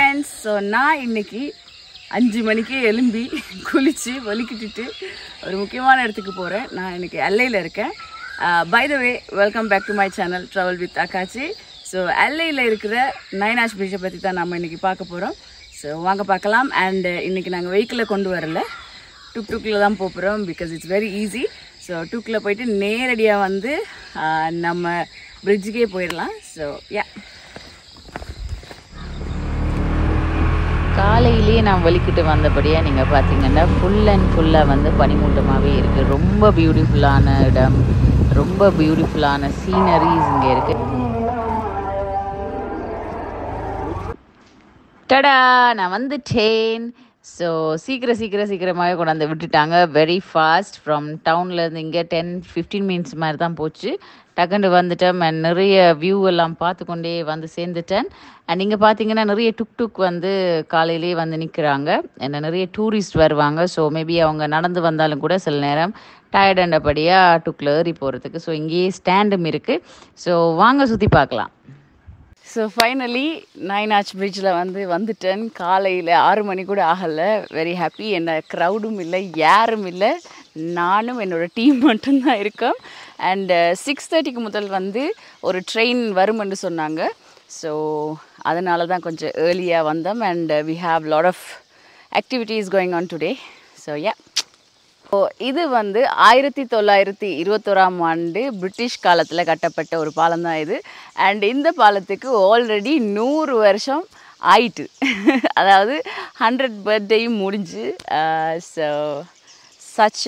friends so நான் இன்னைக்கு அஞ்சு மணிக்கே எலும்பி குளித்து வலிக்கிட்டுட்டு ஒரு முக்கியமான இடத்துக்கு போகிறேன் நான் இன்னைக்கு எல்லையில் இருக்கேன் by the way welcome back to my channel travel with Akkachi so எல்லையில் இருக்கிற நைனாஷ் பிரிட்ஜை பற்றி தான் நம்ம இன்னைக்கு பார்க்க போகிறோம் ஸோ வாங்க பார்க்கலாம் அண்ட் இன்னைக்கு நாங்கள் வெஹிக்கிளை கொண்டு வரல டுக் டுக்கில் தான் போகிறோம் because it's very easy so டுக்கில் போயிட்டு நேரடியாக வந்து ஆஹ், நம்ம பிரிட்ஜுக்கே போயிடலாம் ஸோ யா காலையிலேயே நான் வலிக்கிட்டு வந்தபடியாக நீங்கள் பார்த்தீங்கன்னா ஃபுல் அண்ட் ஃபுல்லாக வந்து பனிமூட்டமாகவே இருக்குது ரொம்ப பியூட்டிஃபுல்லான இடம் ரொம்ப பியூட்டிஃபுல்லான சீனரிஸ் இங்கே இருக்குது டடா நான் வந்துட்டேன் ஸோ சீக்கிரம் சீக்கிரம் சீக்கிரமாகவே கொண்டாந்து விட்டுட்டாங்க வெரி ஃபாஸ்ட் ஃப்ரம் டவுன்லேருந்து இங்கே டென் ஃபிஃப்டீன் மினிட்ஸ் மாதிரி தான் போச்சு டக்குன்னு வந்துட்டேன் and நிறைய வியூ எல்லாம் பார்த்து கொண்டே வந்து சேர்ந்துட்டேன் அண்ட் இங்கே பார்த்தீங்கன்னா நிறைய டுக் டுக் வந்து காலையிலேயே வந்து நிற்கிறாங்க என்ன நிறைய டூரிஸ்ட் வருவாங்க ஸோ மேபி அவங்க நடந்து வந்தாலும் கூட சில நேரம் டயர்டண்டபடியாக டுக்கில் ஏறி போகிறதுக்கு ஸோ இங்கேயே ஸ்டாண்டும் இருக்குது ஸோ வாங்க சுற்றி பார்க்கலாம் ஸோ ஃபைனலி நைன் ஆர்ச் பிரிட்ஜில் வந்து வந்துட்டேன் காலையில் ஆறு மணி கூட ஆகலை வெரி ஹாப்பி என்ன க்ரௌடும் இல்லை யாரும் இல்லை நானும் என்னோடய டீம் மட்டும்தான் இருக்கோம் அண்ட் சிக்ஸ் தேர்ட்டிக்கு முதல் வந்து ஒரு ட்ரெயின் வரும்னு சொன்னாங்க ஸோ அதனால தான் கொஞ்சம் ஏர்லியாக வந்தோம் and we have lot of activities going on today so yeah so இது வந்து ஆயிரத்தி தொள்ளாயிரத்தி இருபத்தோராம் ஆண்டு பிரிட்டிஷ் காலத்தில் கட்டப்பட்ட ஒரு பாலம் தான் இது அண்ட் இந்த பாலத்துக்கு ஆல்ரெடி நூறு வருஷம் ஆயிட்டு அதாவது ஹண்ட்ரட் பர்த்டேயும் முடிஞ்சு ஸோ சச்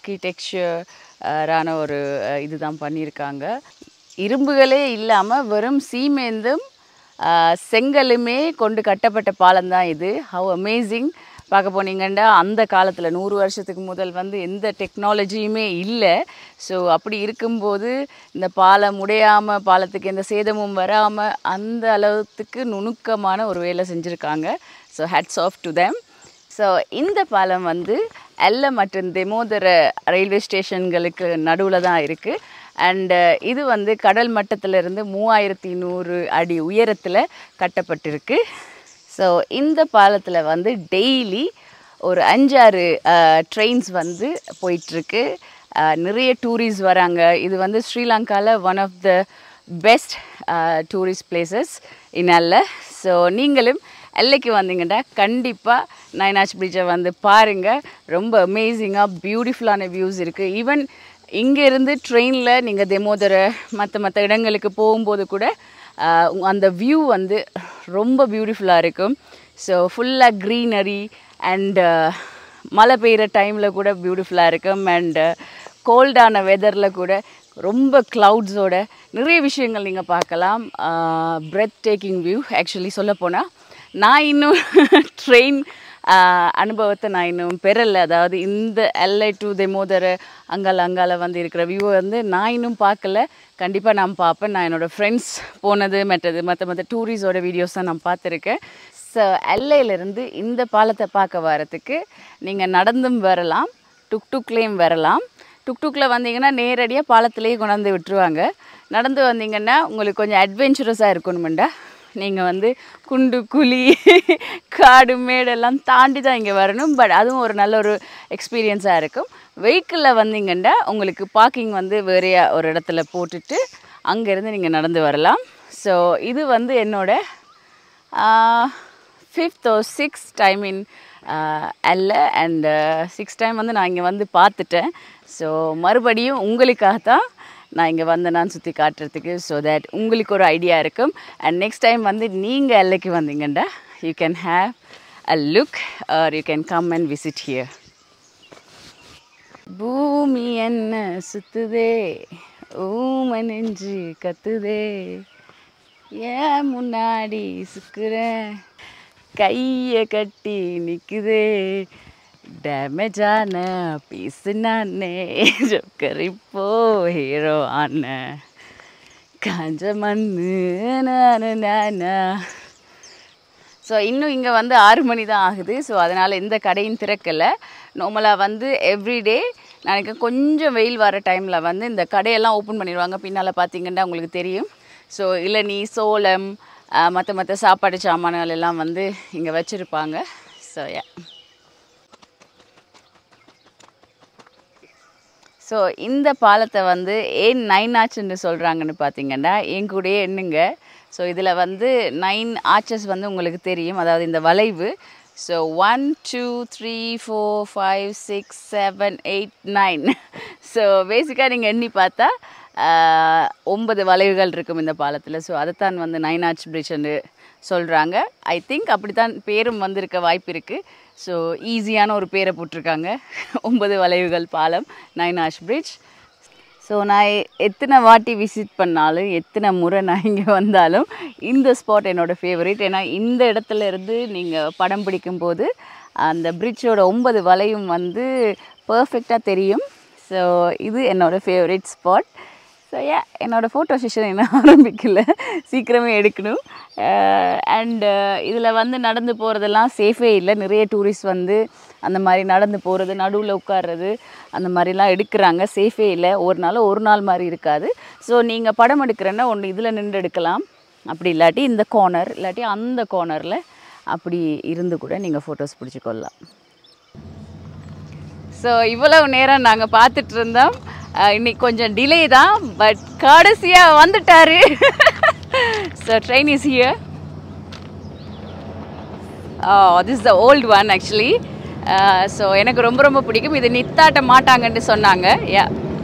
ஆர்கிடெக்சரான ஒரு அஹ், இதுதான் பண்ணியிருக்காங்க இரும்புகளே இல்லாமல் வெறும் சீமேந்தும் ஆஹ் செங்கலுமே கொண்டு கட்டப்பட்ட பாலம் தான் இது ஹவ் அமேசிங் பார்க்க போனீங்கன்னா அந்த காலத்தில் நூறு வருஷத்துக்கு முதல் வந்து எந்த டெக்னாலஜியுமே இல்லை ஸோ அப்படி இருக்கும்போது இந்த பாலம் உடையாமல் பாலத்துக்கு எந்த சேதமும் வராமல் அந்த அளவுக்கு நுணுக்கமான ஒரு வேலை செஞ்சுருக்காங்க so hats off to them so இந்த பாலம் வந்து எல்ல மற்றும் தெமோதர ரயில்வே ஸ்டேஷன்களுக்கு நடுவில் தான் இருக்குது அண்டு இது வந்து கடல் மட்டத்திலிருந்து மூவாயிரத்தி நூறு அடி உயரத்தில் கட்டப்பட்டிருக்கு ஸோ இந்த பாலத்தில் வந்து டெய்லி ஒரு அஞ்சாறு ட்ரெயின்ஸ் வந்து போயிட்டுருக்கு நிறைய டூரிஸ்ட் வராங்க இது வந்து ஸ்ரீலங்காவில் one of the best tourist places in Ella so நீங்களும் எல்லைக்கு வந்தீங்கன்னா கண்டிப்பாக நைனாச் பிரிட்ஜை வந்து பாருங்கள் ரொம்ப அமேசிங்காக பியூட்டிஃபுல்லான வியூஸ் இருக்குது ஈவன் இங்கேருந்து ட்ரெயினில் நீங்கள் தெமோதர மற்ற மற்ற இடங்களுக்கு போகும்போது கூட ஆஹ், உங்க- அந்த வியூ வந்து ரொம்ப பியூட்டிஃபுல்லாக இருக்கும் ஸோ ஃபுல்லாக க்ரீனரி அண்டு மழை பெய்கிற டைமில் கூட பியூட்டிஃபுல்லாக இருக்கும் அண்டு கோல்டான வெதரில் கூட ரொம்ப க்ளவுட்ஸோட நிறைய விஷயங்கள் நீங்கள் பார்க்கலாம் பிரெத் டேக்கிங் வியூ ஆக்சுவலி சொல்லப்போனால் நான் இன்னும் ட்ரெயின் அனுபவத்தை நான் இன்னும் பெறலை அதாவது இந்த எல்ஐ டு தெமோதர அங்கால அங்கால வந்து இருக்கிற வியூவை வந்து நான் இன்னும் பார்க்கல கண்டிப்பாக நான் பார்ப்பேன் நான் என்னோடய ஃப்ரெண்ட்ஸ் போனது மற்றது மற்ற மற்ற டூரிஸோட வீடியோஸ் தான் நான் பார்த்துருக்கேன் ஸோ எல்லையிலேருந்து இந்த பாலத்தை பார்க்க வரத்துக்கு நீங்கள் நடந்தும் வரலாம் டுக் டுக்லேயும் வரலாம் டுக் டுக்கில் வந்தீங்கன்னா நேரடியாக பாலத்திலேயே கொண்டாந்து விட்டுருவாங்க நடந்து வந்தீங்கன்னா உங்களுக்கு கொஞ்சம் அட்வென்ச்சரஸாக இருக்கணுமெண்டா நீங்கள் வந்து குண்டு குழி காடு மேடெல்லாம் தாண்டி தான் இங்கே வரணும் பட் அதுவும் ஒரு நல்ல ஒரு எக்ஸ்பீரியன்ஸாக இருக்கும் வெஹிக்கிளில் வந்தீங்கன்னா உங்களுக்கு பார்க்கிங் வந்து வேறையா ஒரு இடத்துல போட்டுட்டு அங்கேருந்து நீங்கள் நடந்து வரலாம் ஸோ இது வந்து என்னோட fifth oh six time in Ella and six time வந்து நான் இங்கே வந்து பார்த்துட்டேன் ஸோ மறுபடியும் உங்களுக்காக தான் நான் இங்கே வந்து நான் சுற்றி காட்டுறதுக்கு ஸோ தட் உங்களுக்கு ஒரு ஐடியா இருக்கும் அண்ட் நெக்ஸ்ட் டைம் வந்து நீங்கள் எல்லைக்கு வந்தீங்கன்னா you can have a look or you can come and visit here பூமி என்ன சுத்துதே ஊம நெஞ்சு கத்துதே ஏன் முன்னாடி சுக்குறேன் கைய கட்டி நிக்குதே டேமேஜான பீஸு நானே ஜோக்கர் இப்போ ஹீரோ ஆன காஞ்ச மண்ணு நானு நானா ஸோ இன்னும் இங்கே வந்து ஆறு மணி தான் ஆகுது ஸோ அதனால் எந்த கடையும் திறக்கலை நார்மலாக வந்து எவ்ரிடே எனக்கு கொஞ்சம் வெயில் வர டைமில் வந்து இந்த கடையெல்லாம் ஓப்பன் பண்ணிடுவாங்க பின்னால் பார்த்தீங்கன்னா உங்களுக்கு தெரியும் ஸோ இளநீ சோளம் மற்ற மற்ற சாப்பாடு சாமான்கள் எல்லாம் வந்து இங்கே வச்சுருப்பாங்க ஸோ யா ஸோ இந்த பாலத்தை வந்து ஏன் நைன் ஆச்சுன்னு சொல்கிறாங்கன்னு பார்த்தீங்கன்னா என் கூடயே எண்ணுங்க ஸோ இதில் வந்து நைன் ஆச்சஸ் வந்து உங்களுக்கு தெரியும் அதாவது இந்த வளைவு so one two three four five six seven eight nine so பேசிக்காக நீங்கள் எண்ணி பார்த்தா ஆஹ், ஒன்பது வளைவுகள் இருக்கும் இந்த பாலத்தில் ஸோ அதைத்தான் வந்து நைன் ஆர்ச் பிரிட்ஜ்னு சொல்கிறாங்க ஐ திங்க் அப்படி தான் பேரும் வந்திருக்க வாய்ப்பு இருக்குது ஸோ ஈஸியான ஒரு பேரை போட்டிருக்காங்க ஒன்பது வளைவுகள் பாலம் நைன் ஆர்ச் பிரிட்ஜ் ஸோ நான் எ- எத்தனை வாட்டி விசிட் பண்ணாலும் எத்தனை முறை நான் இங்கே வந்தாலும் இந்த ஸ்பாட் என்னோட ஃபேவரட் ஏன்னா இந்த இடத்துல இருந்து நீங்கள் படம் பிடிக்கும்போது அந்த பிரிட்ஜோட ஒன்பது வலையும் வந்து பர்ஃபெக்டாக தெரியும் ஸோ இது என்னோட ஃபேவரட் ஸ்பாட் ஸோ ஏ என்னோட ஃபோட்டோ செஷன் இன்னும் ஆரம்பிக்கல சீக்கிரமே எடுக்கணும் அண்ட் இதில் வந்து நடந்து போகிறதெல்லாம் சேஃபே இல்லை நிறைய டூரிஸ்ட் வந்து அந்த மாதிரி நடந்து போகிறது நடுவில் உட்கார்றது அந்த மாதிரிலாம் எடுக்கிறாங்க சேஃபே இல்லை ஒரு நாள் ஒரு நாள் மாதிரி இருக்காது ஸோ நீங்கள் படம் எடுக்கிறேன்னா ஒன்று இதில் நின்று எடுக்கலாம் அப்படி இல்லாட்டி இந்த கார்னர் இல்லாட்டி அந்த கார்னரில் அப்படி இருந்து கூட நீங்கள் ஃபோட்டோஸ் பிடிச்சிக்கொள்ளலாம் ஸோ இவ்வளவு நேரம் நாங்கள் பார்த்துட்டு இருந்தோம் அஹ் இன்னைக்கு கொஞ்சம் டிலே தான் பட் கடைசியாக வந்துட்டாரு so train is here this the old one actually so எனக்கு ரொம்ப ரொம்ப பிடிக்கும் இது நித்தாட்ட மாட்டாங்கன்னு சொன்னாங்க யா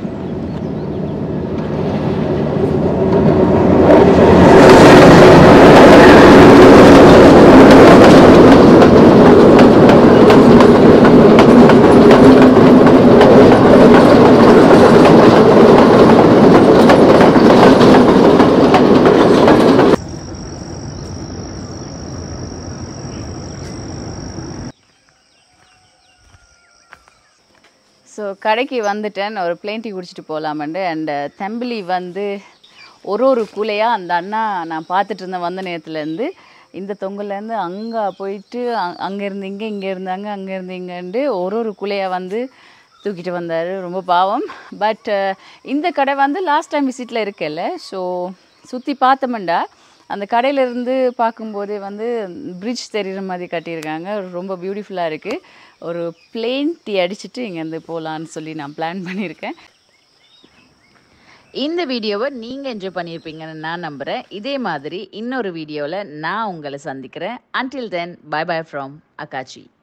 ஸோ கடைக்கு வந்துட்டேன் ஒரு பிளேன் டீ குடிச்சிட்டு போகலாமண்டு அண்ட் தம்பிலி வந்து ஒரு ஒரு கூலையாக அந்த அண்ணா நான் பார்த்துட்டு இருந்தேன் வந்த நேரத்துலேருந்து இந்த தொங்கல்லேருந்து அங்கே போயிட்டு அங்கேருந்து இங்கே இங்கே இருந்தாங்க அங்கே இருந்து இங்கேண்டு ஒரு ஒரு கூலையாக வந்து தூக்கிட்டு வந்தார் ரொம்ப பாவம் பட் இந்த கடை வந்து லாஸ்ட் டைம் விசிட்டில் இருக்கல ஸோ சுற்றி பார்த்தோம்டா அந்த கடையிலேருந்து பார்க்கும்போதே வந்து பிரிட்ஜ் தெரிகிற மாதிரி கட்டியிருக்காங்க ரொம்ப பியூட்டிஃபுல்லாக இருக்குது ஒரு பிளேன் டீ அடிச்சுட்டு இங்கேருந்து போகலான்னு சொல்லி நான் பிளான் பண்ணியிருக்கேன் இந்த வீடியோவை நீங்கள் என்ஜாய் பண்ணியிருப்பீங்கன்னு நான் நம்புகிறேன் இதே மாதிரி இன்னொரு வீடியோவில் நான் உங்களை சந்திக்கிறேன் until then bye bye from அக்காச்சி